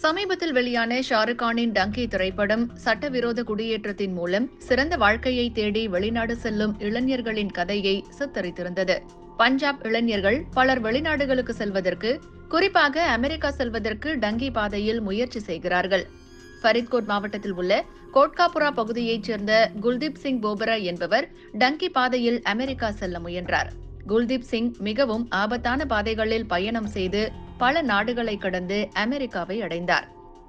சமீபத்தில் வெளியான ஷாருக் கானின் டங்கி திரைப்படம் சட்டவிரோத குடியேற்றத்தின் மூலம் சிறந்த வாழ்க்கையை தேடி வெளிநாடு செல்லும் இளைஞர்களின் கதையை சித்தரித்திருந்தது பஞ்சாப் இளைஞர்கள் பலர் வெளிநாடுகளுக்கு செல்வதற்கு குறிப்பாக அமெரிக்கா செல்வதற்கு டங்கி பாதையில் முயற்சி செய்கிறார்கள் ஃபரித்கோட் மாவட்டத்தில் உள்ள கோட்காபுரா பகுதியைச் சேர்ந்த குல்தீப் சிங் போபரா என்பவர் டங்கி பாதையில் அமெரிக்கா செல்ல முயன்றார் குல்தீப் சிங் மிகவும் ஆபத்தான பாதைகளில் பயணம் செய்து பல நாடுகளை கடந்து அமெரிக்காவை அடைந்தார்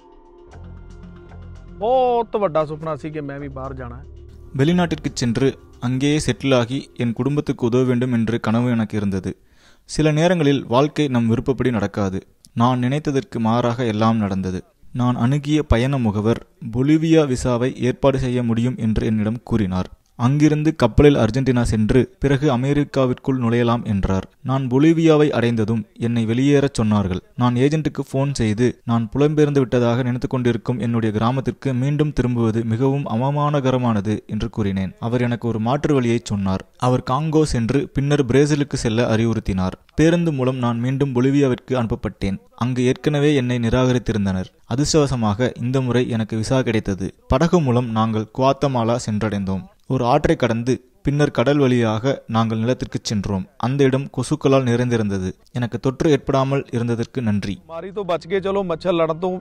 ਬਹੁਤ ਵੱਡਾ ਸੁਪਨਾ ਸੀ ਕਿ ਮੈਂ ਵੀ ਬਾਹਰ ਜਾਣਾ ਹੈ வெளிநாட்டிற்கு சென்று அங்கேயே செட்டில் ஆகி என் குடும்பத்துக்கு உதவ வேண்டும் என்று கனவு எனக்கு இருந்தது சில நேரங்களில் வாழ்க்கை நம் விருப்பப்படி நடக்காது நான் நினைத்ததற்கு மாறாக எல்லாம் நடந்தது நான் அணுகிய பயண முகவர் பொலிவியா விசாவை ஏற்பாடு செய்ய முடியும் என்று என்னிடம் கூறினார் அங்கிருந்து கப்பலில் அர்ஜென்டினா சென்று பிறகு அமெரிக்காவிற்குள் நுழையலாம் என்றார் நான் பொலிவியாவை அடைந்ததும் என்னை வெளியேறச் சொன்னார்கள் நான் ஏஜென்ட்டுக்கு போன் செய்து நான் புலம்பெயர்ந்து விட்டதாக நினைத்துக் கொண்டிருக்கும் என்னுடைய கிராமத்திற்கு மீண்டும் திரும்புவது மிகவும் அவமானகரமானது என்று கூறினேன் அவர் எனக்கு ஒரு மாற்று வழியை சொன்னார் அவர் காங்கோ சென்று பின்னர் பிரேசிலுக்கு செல்ல அறிவுறுத்தினார் பேருந்து மூலம் நான் மீண்டும் பொலிவியாவிற்கு அனுப்பப்பட்டேன் அங்கு ஏற்கனவே என்னை நிராகரித்திருந்தனர் அதிர்ஷ்டவசமாக இந்த முறை எனக்கு விசா கிடைத்தது படகு மூலம் நாங்கள் குவாத்தமாலா சென்றடைந்தோம் ஒரு ஆற்றை கடந்து பின்னர் கடல் வழியாக நாங்கள் நிலத்திற்கு சென்றோம் அந்த இடம் கொசுக்களால் நிறைந்திருந்தது எனக்கு தொற்று ஏற்படாமல் இருந்ததற்கு நன்றி ਮਾਰੀ ਤੋਂ ਬਚ ਕੇ ਚਲੋ ਮੱਛਰ ਲੜਨ ਤੋਂ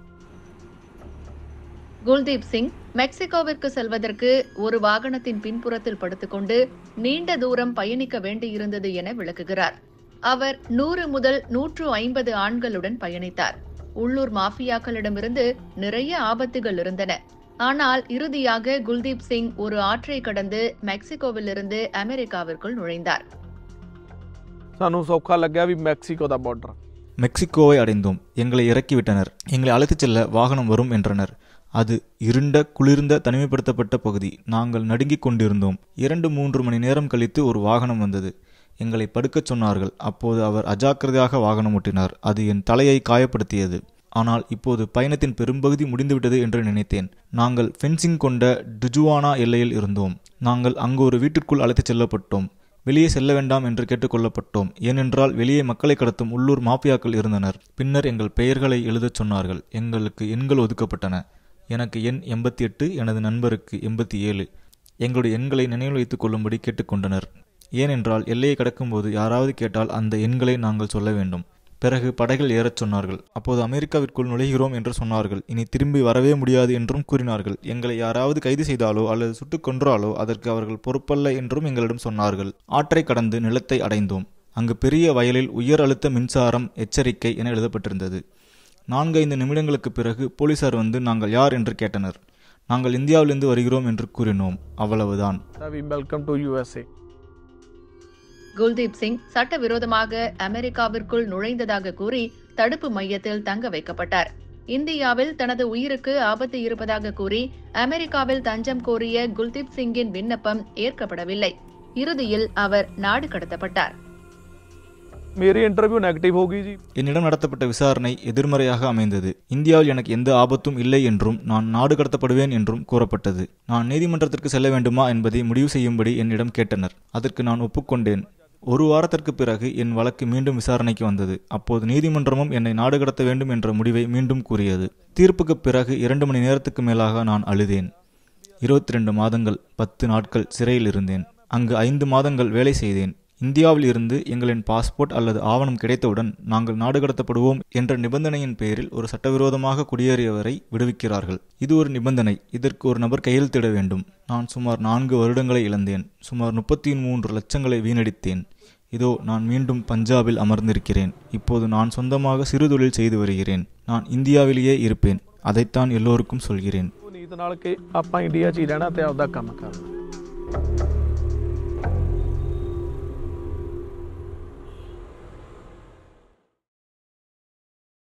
குல்தீப் சிங் மெக்சிகோவிற்கு செல்வதற்கு ஒரு வாகனத்தின் பின்புறத்தில் படுத்துக்கொண்டு நீண்ட தூரம் பயணிக்க வேண்டியிருந்தது என விளக்குகிறார் அவர் நூறு முதல் நூற்று ஐம்பது ஆண்களுடன் பயணித்தார் உள்ளூர் மாஃபியாக்களிடமிருந்து நிறைய ஆபத்துகள் இருந்தன ஆனால் இறுதியாக குல்தீப் சிங் ஒரு ஆற்றை கடந்து மெக்சிகோவிலிருந்து அமெரிக்காவிற்குள் நுழைந்தார் ਸਾਨੂੰ ਸੌਖਾ ਲੱਗਿਆ ਵੀ ਮੈਕਸੀਕੋ ਦਾ ਬਾਰਡਰ மெக்சிகோவை அடைந்தோம் எங்களை இறக்கிவிட்டனர் எங்களை அழைத்துச் செல்ல வாகனம் வரும் என்றனர் அது இருண்ட குளிர்ந்த தனிமைப்படுத்தப்பட்ட பகுதி நாங்கள் நடுங்கிக் கொண்டிருந்தோம் இரண்டு மூன்று மணி நேரம் கழித்து ஒரு வாகனம் வந்தது எங்களை படுக்கச் சொன்னார்கள் அப்போது அவர் அஜாக்கிரதையாக வாகனம் ஓட்டினார் அது என் தலையை காயப்படுத்தியது ஆனால் இப்போது பயணத்தின் பெரும்பகுதி முடிந்துவிட்டது என்று நினைத்தேன் நாங்கள் ஃபென்சிங் கொண்ட டுஜுவானா எல்லையில் இருந்தோம் நாங்கள் அங்கு ஒரு வீட்டிற்குள் அழைத்துச் செல்லப்பட்டோம் வெளியே செல்ல வேண்டாம் என்று கேட்டுக்கொள்ளப்பட்டோம் ஏனென்றால் வெளியே மக்களை கடத்தும் உள்ளூர் மாப்பியாக்கள் இருந்தனர் பின்னர் எங்கள் பெயர்களை எழுதச் சொன்னார்கள் எங்களுக்கு எண்கள் ஒதுக்கப்பட்டன எனக்கு எண் எண்பத்தி எட்டு எனது நண்பருக்கு எண்பத்தி ஏழு எங்களுடைய எண்களை நினைவில் வைத்துக் கொள்ளும்படி கேட்டுக்கொண்டனர் ஏனென்றால் எல்லையை கடக்கும்போது யாராவது கேட்டால் அந்த எண்களை நாங்கள் சொல்ல வேண்டும் பிறகு படகில் ஏறச் சொன்னார்கள் அப்போது அமெரிக்காவிற்குள் நுழைகிறோம் என்று சொன்னார்கள் இனி திரும்பி வரவே முடியாது என்றும் கூறினார்கள் எங்களை யாராவது கைது செய்தாலோ அல்லது சுட்டுக் கொன்றாலோ அதற்கு அவர்கள் பொறுப்பல்ல என்றும் எங்களிடம் சொன்னார்கள் ஆற்றை கடந்து நிலத்தை அடைந்தோம் அங்கு பெரிய வயலில் உயர் அழுத்த மின்சாரம் எச்சரிக்கை என எழுதப்பட்டிருந்தது நான்கு ஐந்து நிமிடங்களுக்கு பிறகு போலீசார் வந்து நாங்கள் யார் என்று கேட்டனர் நாங்கள் இந்தியாவிலிருந்து வருகிறோம் என்று கூறினோம் அவ்வளவுதான் we welcome to U S A Kuldeep Singh சட்டவிரோதமாக அமெரிக்காவிற்குள் நுழைந்ததாக கூறி தடுப்பு மையத்தில் தங்க வைக்கப்பட்டார் இந்தியாவில் தனது உயிருக்கு ஆபத்து இருப்பதாக கூறி அமெரிக்காவில் தஞ்சம் கோரிய குல்தீப் சிங்கின் விண்ணப்பம் ஏற்கப்படவில்லை இறுதியில் அவர் நாடு கடத்தப்பட்டார் ਮੇਰੀ ਇੰਟਰਵਿਊ 네ਗੇਟਿਵ ਹੋ ਗਈ ਜੀ என்னிடம் நடத்தப்பட்ட விசாரணை எதிர்மறையாக அமைந்தது இந்தியாவில் எனக்கு எந்த ஆபத்தும் இல்லை என்றும் நான் நாடு கடத்தப்படுவேன் என்றும் கூறப்பட்டது நான் நீதிமன்றத்திற்கு செல்ல வேண்டுமா என்பதை முடிவு செய்யும்படி என்னிடம் கேட்டனர் அதற்கு நான் ஒப்புக்கொண்டேன் ஒரு வாரத்திற்கு பிறகு என் வழக்கு மீண்டும் விசாரணைக்கு வந்தது அப்போது நீதிமன்றமும் என்னை நாடு கடத்த வேண்டும் என்ற முடிவை மீண்டும் கூறியது தீர்ப்புக்கு பிறகு இரண்டு மணி நேரத்துக்கு மேலாக நான் அழுதேன் இருபத்தி ரெண்டு மாதங்கள் பத்து நாட்கள் சிறையில் இருந்தேன் அங்கு ஐந்து மாதங்கள் வேலை செய்தேன் இந்தியாவில் இருந்து எங்களின் பாஸ்போர்ட் அல்லது ஆவணம் கிடைத்தவுடன் நாங்கள் நாடு கடத்தப்படுவோம் என்ற நிபந்தனையின் பேரில் ஒரு சட்டவிரோதமாக குடியேறியவரை விடுவிக்கிறார்கள் இது ஒரு நிபந்தனை இதற்கு ஒரு நபர் கையெழுத்திட வேண்டும் நான் சுமார் நான்கு வருடங்களை இழந்தேன் சுமார் முப்பத்தி மூன்று லட்சங்களை வீணடித்தேன் இதோ நான் மீண்டும் பஞ்சாபில் அமர்ந்திருக்கிறேன் இப்போது நான் சொந்தமாக சிறு தொழில் செய்து வருகிறேன் நான் இந்தியாவிலேயே இருப்பேன் அதைத்தான் எல்லோருக்கும் சொல்கிறேன் ਉਹ ਨੀਤ ਨਾਲ ਕਿ ਆਪਾਂ ਇੰਡੀਆ 'ਚ ਹੀ ਰਹਿਣਾ ਤੇ ਆਪਦਾ ਕੰਮ ਕਰਨਾ